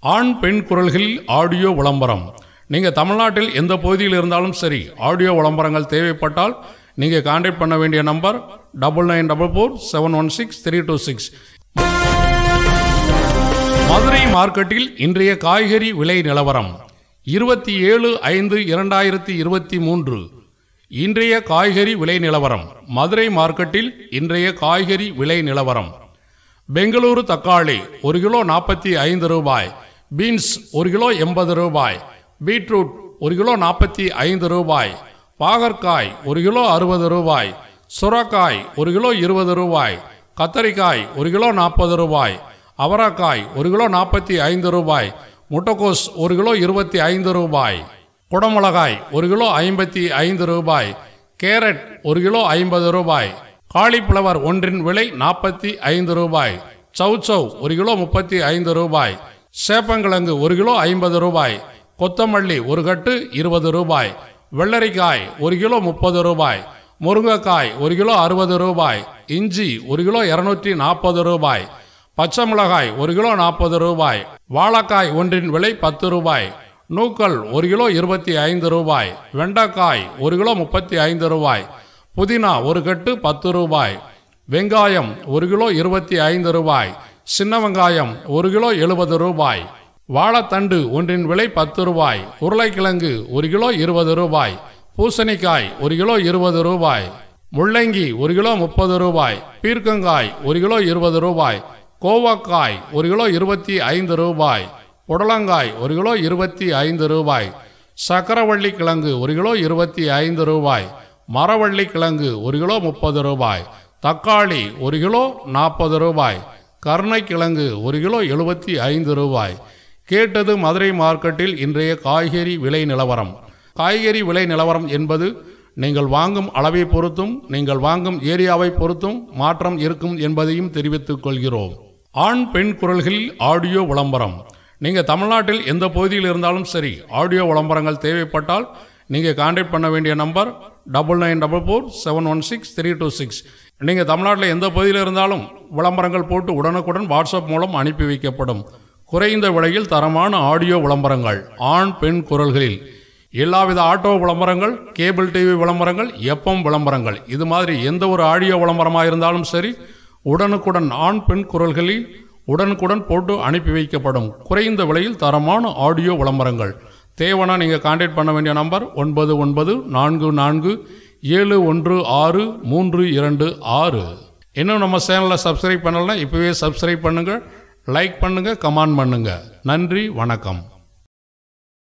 ஆண் பெண் குரல்களில் ஆடியோ விளம்பரம் நீங்கள் தமிழ்நாட்டில் எந்த பகுதியில் இருந்தாலும் சரி ஆடியோ விளம்பரங்கள் தேவைப்பட்டால் நீங்கள் கான்டாக்ட் பண்ண வேண்டிய number double nine double four seven one six three two six Madurai மார்க்கெட்டில் இன்றைய காய்கறி விலை நிலவரம் இருபத்தி ஏழு ஐந்து இரண்டாயிரத்தி இருபத்தி மூன்று இன்றைய காய்கறி விலை நிலவரம் மதுரை மார்க்கெட்டில் இன்றைய காய்கறி விலை நிலவரம் பெங்களூரு தக்காளி ஒரு கிலோ நாற்பத்தி ஐந்து ரூபாய் பீன்ஸ் ஒரு கிலோ எண்பது ரூபாய் பீட்ரூட் ஒரு கிலோ நாற்பத்தி ஐந்து ரூபாய் பாகற்காய் ஒரு கிலோ அறுபது ரூபாய் சுரக்காய் ஒரு கிலோ இருபது ரூபாய் கத்தரிக்காய் ஒரு கிலோ நாற்பது ரூபாய் அவரைக்காய் ஒரு கிலோ நாற்பத்தி ஐந்து ரூபாய் முட்டைக்கோஸ் ஒரு கிலோ இருபத்தி ஐந்து ரூபாய் குடமிளகாய் ஒரு கிலோ ஐம்பத்தி ஐந்து ரூபாய் கேரட் ஒரு கிலோ ஐம்பது ரூபாய் காலிஃப்ளவர் ஒன்றின் விலை நாற்பத்தி ஐந்து ரூபாய் சௌசௌ ஒரு கிலோ முப்பத்தி ஐந்து ரூபாய் சேப்பங்கிழங்கு ஒரு கிலோ ஐம்பது ரூபாய் கொத்தமல்லி ஒரு கட்டு இருபது ரூபாய் வெள்ளரிக்காய் ஒரு கிலோ முப்பது ரூபாய் முருங்கைக்காய் ஒரு கிலோ அறுபது ரூபாய் இஞ்சி ஒரு கிலோ இருநூற்றி நாற்பது ரூபாய் பச்சை மிளகாய் ஒரு கிலோ நாற்பது ரூபாய் வாழைக்காய் ஒன்றின் விலை பத்து ரூபாய் நூக்கல் ஒரு கிலோ இருபத்தி ஐந்து ரூபாய் வெண்டைக்காய் ஒரு கிலோ முப்பத்தி ஐந்து ரூபாய் புதினா ஒரு கட்டு பத்து ரூபாய் வெங்காயம் ஒரு கிலோ இருபத்தி ஐந்து ரூபாய் சின்ன வெங்காயம் ஒரு கிலோ எழுபது ரூபாய் வாழைத்தண்டு ஒன்றின் விலை பத்து ரூபாய் உருளைக்கிழங்கு ஒரு கிலோ இருபது ரூபாய் பூசணிக்காய் ஒரு கிலோ இருபது ரூபாய் முள்ளங்கி ஒரு கிலோ முப்பது ரூபாய் பீர்க்கங்காய் ஒரு கிலோ இருபது ரூபாய் கோவக்காய் ஒரு கிலோ இருபத்தி ஐந்து ரூபாய் புடலங்காய் ஒரு கிலோ இருபத்தி ஐந்து ரூபாய் சக்கரவள்ளி கிழங்கு ஒரு கிலோ இருபத்தி ஐந்து ரூபாய் மரவள்ளி கிழங்கு ஒரு கிலோ முப்பது ரூபாய் தக்காளி ஒரு கிலோ நாற்பது ரூபாய் கருணைக்கிழங்கு ஒரு கிலோ எழுபத்தி ஐந்து ரூபாய் கேட்டது மதுரை மார்க்கெட்டில் இன்றைய காய்கறி விலை நிலவரம் காய்கறி விலை நிலவரம் என்பது நீங்கள் வாங்கும் அளவை பொறுத்தும் நீங்கள் வாங்கும் ஏரியாவை பொறுத்தும் மாற்றம் இருக்கும் என்பதையும் தெரிவித்துக் கொள்கிறோம் ஆண் பெண் குரல்களில் ஆடியோ விளம்பரம் நீங்கள் தமிழ்நாட்டில் எந்த பகுதியில் இருந்தாலும் சரி ஆடியோ விளம்பரங்கள் தேவைப்பட்டால் நீங்கள் கான்டாக்ட் பண்ண வேண்டிய number double nine double four seven one six three two six நீங்கள் தமிழ்நாட்டில் எந்த பகுதியில் இருந்தாலும் விளம்பரங்கள் போட்டு உடனுக்குடன் வாட்ஸ்அப் மூலம் அனுப்பி வைக்கப்படும் குறைந்த விலையில் தரமான ஆடியோ விளம்பரங்கள் ஆண் பெண் குரல்களில் எல்லாவித ஆட்டோ விளம்பரங்கள் கேபிள் டிவி விளம்பரங்கள் எஃப்எம் விளம்பரங்கள் இது மாதிரி எந்த ஒரு ஆடியோ விளம்பரமாக இருந்தாலும் சரி உடனுக்குடன் ஆண் பெண் குரல்களில் உடனுக்குடன் போட்டு அனுப்பி வைக்கப்படும் குறைந்த விலையில் தரமான ஆடியோ விளம்பரங்கள் தேவைன்னா நீங்கள் கான்டாக்ட் பண்ண வேண்டிய நம்பர் ஒன்பது ஒன்பது நான்கு நான்கு ஏழு ஒன்று ஆறு மூன்று இரண்டு ஆறு இன்னும் நம்ம சேனலை சப்ஸ்கிரைப் பண்ணலைன்னா இப்போவே சப்ஸ்கிரைப் பண்ணுங்கள் லைக் பண்ணுங்கள் கமெண்ட் பண்ணுங்கள் நன்றி வணக்கம்